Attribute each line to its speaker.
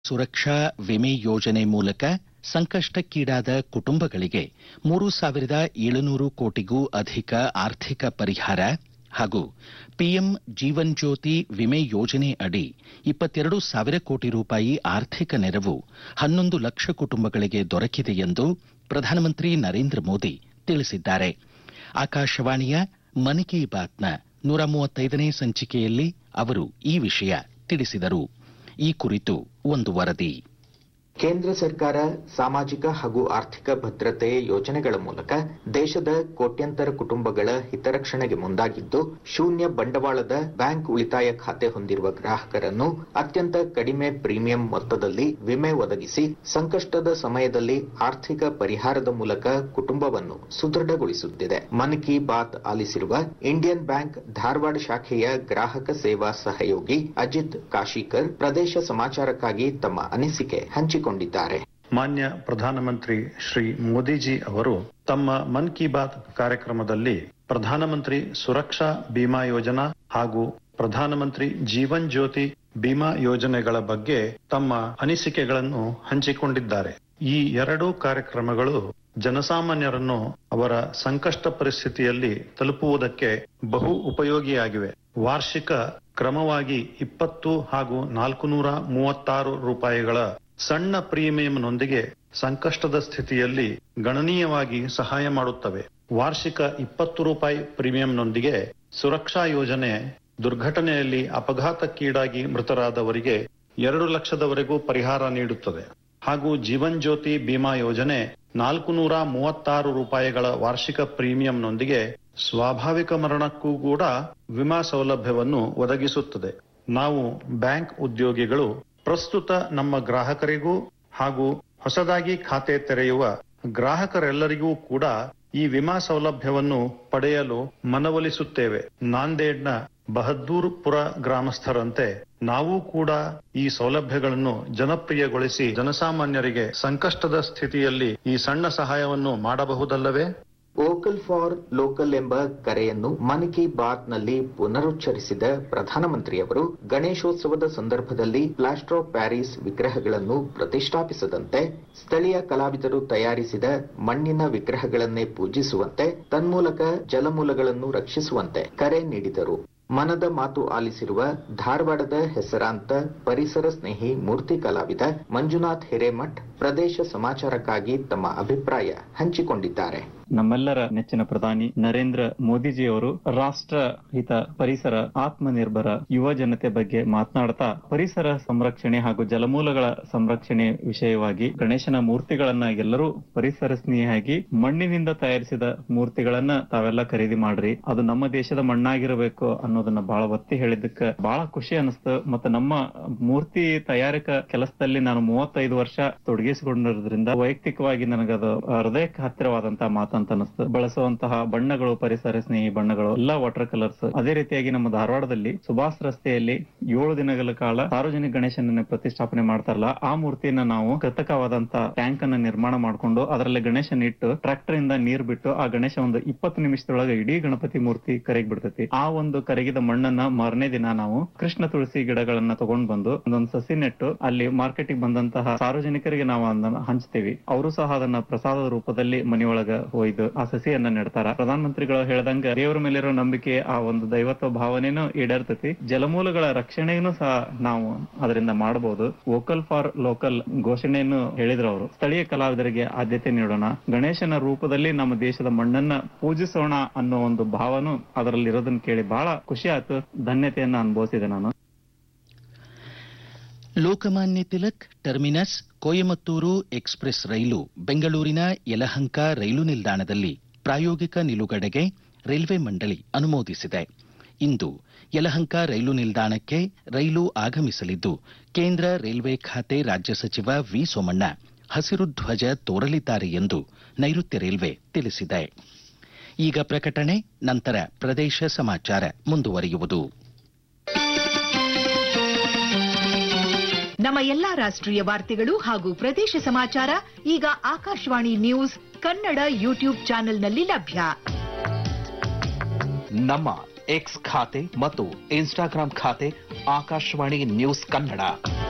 Speaker 1: ಸುರಕ್ಷಾ ವಿಮೆ ಯೋಜನೆ ಮೂಲಕ ಸಂಕಷ್ಟಕ್ಕೀಡಾದ ಕುಟುಂಬಗಳಿಗೆ ಮೂರು ಸಾವಿರದ ಏಳುನೂರು ಕೋಟಿಗೂ ಅಧಿಕ ಆರ್ಥಿಕ ಪರಿಹಾರ ಹಾಗೂ ಪಿಎಂ ಜೀವನ್ ಜ್ಯೋತಿ ವಿಮೆ ಯೋಜನೆ ಅಡಿ ಇಪ್ಪತ್ತೆರಡು ಸಾವಿರ ಕೋಟಿ ರೂಪಾಯಿ ಆರ್ಥಿಕ ನೆರವು ಹನ್ನೊಂದು ಲಕ್ಷ ಕುಟುಂಬಗಳಿಗೆ ದೊರಕಿದೆ ಎಂದು ಪ್ರಧಾನಮಂತ್ರಿ ನರೇಂದ್ರ ಮೋದಿ ತಿಳಿಸಿದ್ದಾರೆ ಆಕಾಶವಾಣಿಯ ಮನ್ ಕಿ ಬಾತ್ನ ನೂರ ಮೂವತ್ತೈದನೇ ಸಂಚಿಕೆಯಲ್ಲಿ ಅವರು ಈ ವಿಷಯ ತಿಳಿಸಿದರು ಈ ಕುರಿತು ಒಂದು ವರದಿ
Speaker 2: ಕೇಂದ್ರ ಸರ್ಕಾರ ಸಾಮಾಜಿಕ ಹಾಗೂ ಆರ್ಥಿಕ ಭದ್ರತೆ ಯೋಜನೆಗಳ ಮೂಲಕ ದೇಶದ ಕೋಟ್ಯಂತರ ಕುಟುಂಬಗಳ ಹಿತರಕ್ಷಣೆಗೆ ಮುಂದಾಗಿದ್ದು ಶೂನ್ಯ ಬಂಡವಾಳದ ಬ್ಯಾಂಕ್ ಉಳಿತಾಯ ಖಾತೆ ಹೊಂದಿರುವ ಗ್ರಾಹಕರನ್ನು ಅತ್ಯಂತ ಕಡಿಮೆ ಪ್ರೀಮಿಯಂ ಮೊತ್ತದಲ್ಲಿ ವಿಮೆ ಒದಗಿಸಿ ಸಂಕಷ್ಟದ ಸಮಯದಲ್ಲಿ ಆರ್ಥಿಕ ಪರಿಹಾರದ ಮೂಲಕ ಕುಟುಂಬವನ್ನು ಸುದೃಢಗೊಳಿಸುತ್ತಿದೆ ಮನ್ ಕಿ ಬಾತ್ ಆಲಿಸಿರುವ ಇಂಡಿಯನ್ ಬ್ಯಾಂಕ್ ಧಾರವಾಡ ಶಾಖೆಯ ಗ್ರಾಹಕ ಸೇವಾ ಸಹಯೋಗಿ ಅಜಿತ್ ಕಾಶಿಕರ್ ಪ್ರದೇಶ ಸಮಾಚಾರಕ್ಕಾಗಿ ತಮ್ಮ ಅನಿಸಿಕೆ ಹಂಚಿಕೊಂಡಿದ್ದಾರೆ
Speaker 3: ಮಾನ್ಯ ಪ್ರಧಾನಮಂತ್ರಿ ಶ್ರೀ ಮೋದಿಜಿ ಅವರು ತಮ್ಮ ಮನ್ ಕಿ ಬಾತ್ ಕಾರ್ಯಕ್ರಮದಲ್ಲಿ ಪ್ರಧಾನಮಂತ್ರಿ ಸುರಕ್ಷಾ ಬಿಮಾ ಯೋಜನಾ ಹಾಗೂ ಪ್ರಧಾನಮಂತ್ರಿ ಜೀವನ್ ಜ್ಯೋತಿ ಬಿಮಾ ಯೋಜನೆಗಳ ಬಗ್ಗೆ ತಮ್ಮ ಅನಿಸಿಕೆಗಳನ್ನು ಹಂಚಿಕೊಂಡಿದ್ದಾರೆ ಈ ಎರಡೂ ಕಾರ್ಯಕ್ರಮಗಳು ಜನಸಾಮಾನ್ಯರನ್ನು ಅವರ ಸಂಕಷ್ಟ ಪರಿಸ್ಥಿತಿಯಲ್ಲಿ ತಲುಪುವುದಕ್ಕೆ ಬಹು ಉಪಯೋಗಿಯಾಗಿವೆ ವಾರ್ಷಿಕ ಕ್ರಮವಾಗಿ ಇಪ್ಪತ್ತು ಹಾಗೂ ನಾಲ್ಕು ನೂರ ಮೂವತ್ತಾರು ರೂಪಾಯಿಗಳ ಸಣ್ಣ ಪ್ರೀಮಿಯಂನೊಂದಿಗೆ ಸಂಕಷ್ಟದ ಸ್ಥಿತಿಯಲ್ಲಿ ಗಣನೀಯವಾಗಿ ಸಹಾಯ ಮಾಡುತ್ತವೆ ವಾರ್ಷಿಕ ಇಪ್ಪತ್ತು ರೂಪಾಯಿ ಪ್ರೀಮಿಯಂನೊಂದಿಗೆ ಸುರಕ್ಷಾ ಯೋಜನೆ ದುರ್ಘಟನೆಯಲ್ಲಿ ಅಪಘಾತಕ್ಕೀಡಾಗಿ ಮೃತರಾದವರಿಗೆ ಎರಡು ಲಕ್ಷದವರೆಗೂ ಪರಿಹಾರ ನೀಡುತ್ತದೆ ಹಾಗೂ ಜೀವನ್ ಜ್ಯೋತಿ ಬಿಮಾ ಯೋಜನೆ ನಾಲ್ಕು ನೂರ ಮೂವತ್ತಾರು ರೂಪಾಯಿಗಳ ವಾರ್ಷಿಕ ಪ್ರೀಮಿಯಂನೊಂದಿಗೆ ಸ್ವಾಭಾವಿಕ ಮರಣಕ್ಕೂ ಕೂಡ ವಿಮಾ ಸೌಲಭ್ಯವನ್ನು ಒದಗಿಸುತ್ತದೆ ನಾವು ಬ್ಯಾಂಕ್ ಉದ್ಯೋಗಿಗಳು ಪ್ರಸ್ತುತ ನಮ್ಮ ಗ್ರಾಹಕರಿಗೂ ಹಾಗೂ ಹೊಸದಾಗಿ ಖಾತೆ ತೆರೆಯುವ ಗ್ರಾಹಕರೆಲ್ಲರಿಗೂ ಕೂಡ ಈ ವಿಮಾ ಸೌಲಭ್ಯವನ್ನು ಪಡೆಯಲು ಮನವೊಲಿಸುತ್ತೇವೆ ನಾಂದೇಡ್ನ ಬಹದ್ದೂರ್ಪುರ ಗ್ರಾಮಸ್ಥರಂತೆ ನಾವು ಕೂಡ ಈ ಸೌಲಭ್ಯಗಳನ್ನು ಜನಪ್ರಿಯಗೊಳಿಸಿ ಜನಸಾಮಾನ್ಯರಿಗೆ ಸಂಕಷ್ಟದ ಸ್ಥಿತಿಯಲ್ಲಿ ಈ ಸಣ್ಣ ಸಹಾಯವನ್ನು ಮಾಡಬಹುದಲ್ಲವೇ
Speaker 2: ವೋಕಲ್ ಫಾರ್ ಲೋಕಲ್ ಎಂಬ ಕರೆಯನ್ನು ಮನ್ ಕಿ ಬಾತ್ ನಲ್ಲಿ ಪುನರುಚ್ಚರಿಸಿದ ಪ್ರಧಾನಮಂತ್ರಿಯವರು ಗಣೇಶೋತ್ಸವದ ಸಂದರ್ಭದಲ್ಲಿ ಪ್ಲಾಸ್ಟರ್ ಆಫ್ ಪ್ಯಾರಿಸ್ ವಿಗ್ರಹಗಳನ್ನು ಪ್ರತಿಷ್ಠಾಪಿಸದಂತೆ ಸ್ಥಳೀಯ ಕಲಾವಿದರು ತಯಾರಿಸಿದ ಮಣ್ಣಿನ ವಿಗ್ರಹಗಳನ್ನೇ ಪೂಜಿಸುವಂತೆ ತನ್ಮೂಲಕ ಜಲಮೂಲಗಳನ್ನು ರಕ್ಷಿಸುವಂತೆ ಕರೆ ನೀಡಿದರು ಮನದ ಮಾತು ಆಲಿಸಿರುವ ಧಾರವಾಡದ ಹೆಸರಾಂತ ಪರಿಸರ ಸ್ನೇಹಿ ಮೂರ್ತಿ ಕಲಾವಿದ ಮಂಜುನಾಥ್ ಹಿರೇಮಠ್ ಪ್ರದೇಶ ಸಮಾಚಾರಕ್ಕಾಗಿ ತಮ್ಮ ಅಭಿಪ್ರಾಯ ಹಂಚಿಕೊಂಡಿದ್ದಾರೆ
Speaker 4: ನಮ್ಮೆಲ್ಲರ ನೆಚ್ಚಿನ ಪ್ರಧಾನಿ ನರೇಂದ್ರ ಮೋದಿಜಿಯವರು ರಾಷ್ಟ್ರ ಹಿತ ಪರಿಸರ ಆತ್ಮನಿರ್ಭರ ಯುವ ಜನತೆ ಬಗ್ಗೆ ಮಾತನಾಡ್ತಾ ಪರಿಸರ ಸಂರಕ್ಷಣೆ ಹಾಗೂ ಜಲಮೂಲಗಳ ಸಂರಕ್ಷಣೆ ವಿಷಯವಾಗಿ ಗಣೇಶನ ಮೂರ್ತಿಗಳನ್ನ ಎಲ್ಲರೂ ಪರಿಸರ ಸ್ನೇಹಿಯಾಗಿ ಮಣ್ಣಿನಿಂದ ತಯಾರಿಸಿದ ಮೂರ್ತಿಗಳನ್ನ ತಾವೆಲ್ಲ ಖರೀದಿ ಮಾಡ್ರಿ ಅದು ನಮ್ಮ ದೇಶದ ಮಣ್ಣಾಗಿರಬೇಕು ಅನ್ನೋದನ್ನ ಬಹಳ ಒತ್ತಿ ಹೇಳಿದ್ದಕ್ಕೆ ಬಹಳ ಖುಷಿ ಅನಿಸ್ತು ಮತ್ತೆ ನಮ್ಮ ಮೂರ್ತಿ ತಯಾರಿಕ ಕೆಲಸದಲ್ಲಿ ನಾನು ಮೂವತ್ತೈದು ವರ್ಷ ತೊಡಗಿಸಿಕೊಂಡಿರೋದ್ರಿಂದ ವೈಯಕ್ತಿಕವಾಗಿ ನನಗದು ಹೃದಯಕ್ಕೆ ಹತ್ತಿರವಾದಂತಹ ಮಾತಂತ ಅನಿಸ್ತು ಬಳಸುವಂತಹ ಬಣ್ಣಗಳು ಪರಿಸರ ಸ್ನೇಹಿ ಬಣ್ಣಗಳು ಎಲ್ಲಾ ವಾಟರ್ ಕಲರ್ಸ್ ಅದೇ ರೀತಿಯಾಗಿ ನಮ್ಮ ಧಾರವಾಡದಲ್ಲಿ ಸುಭಾಷ್ ರಸ್ತೆಯಲ್ಲಿ ಏಳು ದಿನಗಳ ಕಾಲ ಸಾರ್ವಜನಿಕ ಗಣೇಶನನ್ನ ಪ್ರತಿಷ್ಠಾಪನೆ ಮಾಡ್ತಾರಲ್ಲ ಆ ಮೂರ್ತಿಯನ್ನ ನಾವು ಕೃತಕವಾದಂತಹ ಟ್ಯಾಂಕ್ ಅನ್ನ ನಿರ್ಮಾಣ ಮಾಡಿಕೊಂಡು ಅದರಲ್ಲಿ ಗಣೇಶನ ಇಟ್ಟು ಟ್ರಾಕ್ಟರ್ ಇಂದ ನೀರ್ ಬಿಟ್ಟು ಆ ಗಣೇಶ ಒಂದು ಇಪ್ಪತ್ತು ನಿಮಿಷದೊಳಗೆ ಇಡೀ ಗಣಪತಿ ಮೂರ್ತಿ ಕರಗಿ ಬಿಡ್ತೈತಿ ಆ ಒಂದು ಕರಗಿದ ಮಣ್ಣನ್ನ ಮಾರನೇ ದಿನ ನಾವು ಕೃಷ್ಣ ತುಳಸಿ ಗಿಡಗಳನ್ನ ತಗೊಂಡ್ ಬಂದು ಒಂದೊಂದು ಸಸಿ ನೆಟ್ಟು ಅಲ್ಲಿ ಮಾರ್ಕೆಟಿಗೆ ಬಂದಂತಹ ಸಾರ್ವಜನಿಕರಿಗೆ ನಾವು ಅದನ್ನ ಹಂಚ್ತೇವಿ ಅವರು ಸಹ ಅದನ್ನ ಪ್ರಸಾದದ ರೂಪದಲ್ಲಿ ಮನೆಯೊಳಗ ಒಯ್ದು ಆ ಸಸಿಯನ್ನ ನೆಡ್ತಾರ ಪ್ರಧಾನಮಂತ್ರಿಗಳು ಹೇಳ್ದಂಗ ದೇವರ ಮೇಲಿರೋ ನಂಬಿಕೆ ಆ ಒಂದು ದೈವತ್ವ ಭಾವನೆನೂ ಈಡೇರ್ತೈತಿ ಜಲಮೂಲಗಳ ರಕ್ಷಣೆಯನ್ನು ಸಹ ನಾವು ಅದರಿಂದ ಮಾಡಬಹುದು ವೋಕಲ್ ಫಾರ್ ಲೋಕಲ್ ಘೋಷಣೆಯನ್ನು ಹೇಳಿದ್ರು ಅವರು ಸ್ಥಳೀಯ ಕಲಾವಿದರಿಗೆ ಆದ್ಯತೆ ನೀಡೋಣ ಗಣೇಶನ ರೂಪದಲ್ಲಿ ನಮ್ಮ ದೇಶದ ಮಣ್ಣನ್ನ ಪೂಜಿಸೋಣ ಅನ್ನೋ ಒಂದು ಭಾವನು ಅದರಲ್ಲಿ ಇರೋದನ್ನ ಕೇಳಿ ಬಹಳ ಖುಷಿ ಆಯ್ತು ಧನ್ಯತೆಯನ್ನ ಅನುಭವಿಸಿದೆ ನಾನು
Speaker 1: ಲೋಕಮಾನ್ಯ ತಿಲಕ್ ಟರ್ಮಿನಸ್ ಕೊಯಮತ್ತೂರು ಎಕ್ಸ್ಪ್ರೆಸ್ ರೈಲು ಬೆಂಗಳೂರಿನ ಯಲಹಂಕ ರೈಲು ನಿಲ್ದಾಣದಲ್ಲಿ ಪ್ರಾಯೋಗಿಕ ನಿಲುಗಡೆಗೆ ರೈಲ್ವೆ ಮಂಡಳಿ ಅನುಮೋದಿಸಿದೆ ಇಂದು ಯಲಹಂಕ ರೈಲು ನಿಲ್ದಾಣಕ್ಕೆ ರೈಲು ಆಗಮಿಸಲಿದ್ದು ಕೇಂದ್ರ ರೈಲ್ವೆ ಖಾತೆ ರಾಜ್ಯ ಸಚಿವ ವಿ ಸೋಮಣ್ಣ ಹಸಿರು ಧ್ವಜ ತೋರಲಿದ್ದಾರೆ ಎಂದು ನೈಋತ್ಯ ರೈಲ್ವೆ ತಿಳಿಸಿದೆ ಈಗ ಪ್ರಕಟಣೆ ನಂತರ ಪ್ರದೇಶ ಸಮಾಚಾರ ಮುಂದುವರಿಯುವುದು
Speaker 5: ನಮ್ಮ ಎಲ್ಲಾ ರಾಷ್ಟ್ರೀಯ ವಾರ್ತೆಗಳು ಹಾಗೂ ಪ್ರದೇಶ ಸಮಾಚಾರ ಈಗ ಆಕಾಶವಾಣಿ ನ್ಯೂಸ್ ಕನ್ನಡ ಯೂಟ್ಯೂಬ್ ಚಾನೆಲ್ನಲ್ಲಿ ಲಭ್ಯ
Speaker 6: ನಮ್ಮ ಎಕ್ಸ್ ಖಾತೆ ಮತ್ತು ಇನ್ಸ್ಟಾಗ್ರಾಂ ಖಾತೆ ಆಕಾಶವಾಣಿ ನ್ಯೂಸ್ ಕನ್ನಡ